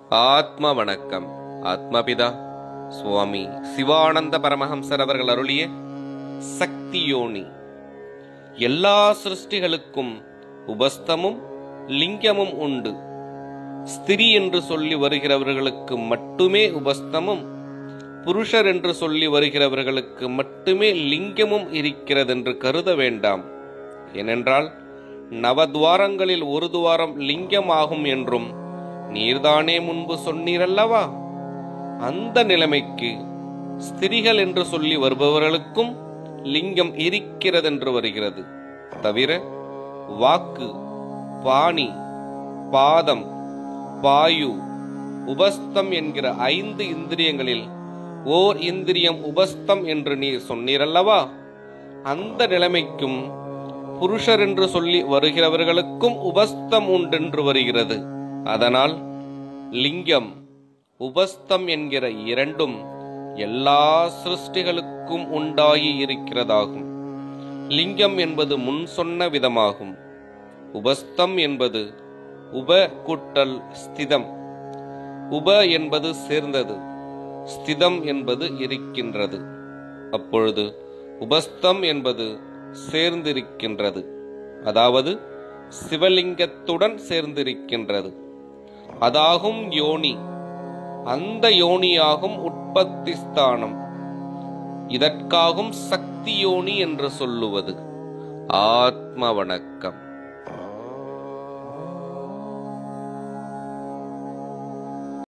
ஆத்ம வணக்கம் ஆத்மபிதா சுவாமி சிவானந்த பரமஹம்சர் அவர்கள் அருளிய சக்தி யோனி எல்லா சிருஷ்டிகளுக்கும் உபஸ்தமும் லிங்கமும் உண்டு ஸ்திரீ என்று சொல்லி வருகிறவர்களுக்கு மட்டுமே உபஸ்தமும் புருஷர் என்று சொல்லி வருகிறவர்களுக்கு மட்டுமே லிங்கமும் இருக்கிறதென்று கருத வேண்டாம் ஏனென்றால் நவத்வாரங்களில் ஒரு துவாரம் லிங்கமாகும் என்றும் நீர்தானே முன்பு சொன்னீரல்லவா அந்த நிலைமைக்கு ஸ்திரிகள் என்று சொல்லி வருபவர்களுக்கும் லிங்கம் இருக்கிறதென்று வருகிறது தவிர வாக்கு பாணி பாதம் பாயு உபஸ்தம் என்கிற ஐந்து இந்திரியங்களில் ஓர் இந்திரியம் உபஸ்தம் என்று நீர் சொன்னீரல்லவா அந்த நிலைமைக்கும் புருஷர் என்று சொல்லி வருகிறவர்களுக்கும் உபஸ்தம் உண்டென்று வருகிறது அதனால் லிங்கம் உபஸ்தம் என்கிற இரண்டும் எல்லா சிருஷ்டிகளுக்கும் உண்டாகி இருக்கிறதாகும் லிங்கம் என்பது முன் சொன்ன விதமாகும் உபஸ்தம் என்பது உப கூட்டல் ஸ்திதம் உப என்பது சேர்ந்தது ஸ்திதம் என்பது இருக்கின்றது அப்பொழுது உபஸ்தம் என்பது சேர்ந்திருக்கின்றது அதாவது சிவலிங்கத்துடன் சேர்ந்திருக்கின்றது அதாகும் யோனி அந்த யோனியாகும் உற்பத்தி ஸ்தானம் இதற்காகும் சக்தி யோனி என்று சொல்லுவது ஆத்ம வணக்கம்